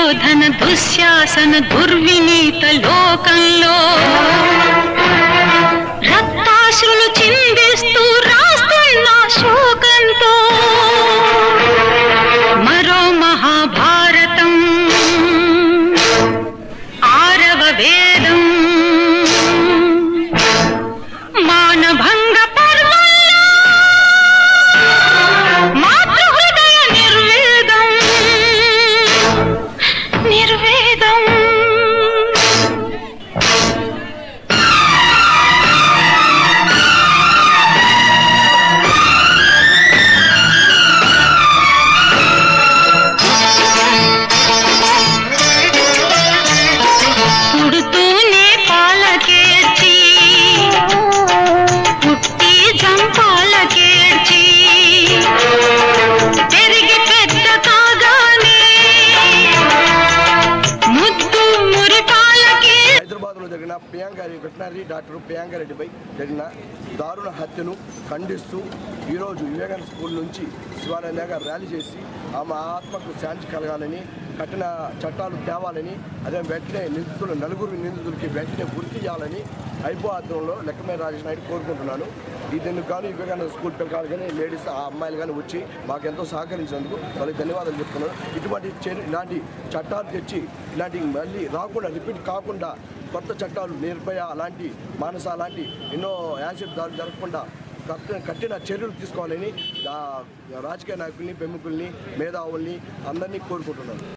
దుర్యోధన దుశ్శాసన దుర్వినీత లోకంలో రక్తాశ్రులు చిందిస్తూ రాస్తున్న శోకంతో మరో మహాభారతం ఆరవ వేదం మానభంగ పర్వంలో మాతృహృదయ నిర్వేదం నిర్వేదం పుడుతూనే పాలకేర్చి పుట్టి జంపాలకేర్చి పెరిగి పెద్ద కాగానే ముద్దు మురిపాలకే హైదరాబాద్లో జరిగిన ప్రియాంక వెటనరీ డాక్టర్ ప్రియాంక రెడ్డిపై జరిగిన దారుణ హత్యను ఖండిస్తూ ఈరోజు వివేకానంద స్కూల్ నుంచి శివానంద గారు ర్యాలీ చేసి ఆమె ఆత్మకు శాంతి కలగాలని కఠిన చట్టాలు తేవాలని అదే వెంటనే నిందితులు నలుగురు నిందితులకి వెంటనే గుర్తు చేయాలని ఐపో ఆధ్వర్యంలో లెక్కమే రాజేష్ నాయుడు కోరుకుంటున్నాను దీనికి కానీ వివేకానంద స్కూల్ పిల్లలు కానీ లేడీస్ ఆ అమ్మాయిలు కానీ వచ్చి మాకు ఎంతో సహకరించినందుకు వాళ్ళకి ధన్యవాదాలు చెప్తున్నాను ఇటువంటి చర్య ఇలాంటి చట్టాలు తెచ్చి ఇలాంటి మళ్ళీ రాకుండా రిపీట్ కాకుండా కొత్త చట్టాలు నిర్భయ అలాంటి మానస అలాంటి ఎన్నో యాసిడ్ దాడులు జరగకుండా కఠిన కఠిన చర్యలు తీసుకోవాలని ఆ, రాజకీయ నాయకుల్ని ప్రముఖుల్ని మేధావుల్ని అందరినీ కోరుకుంటున్నాను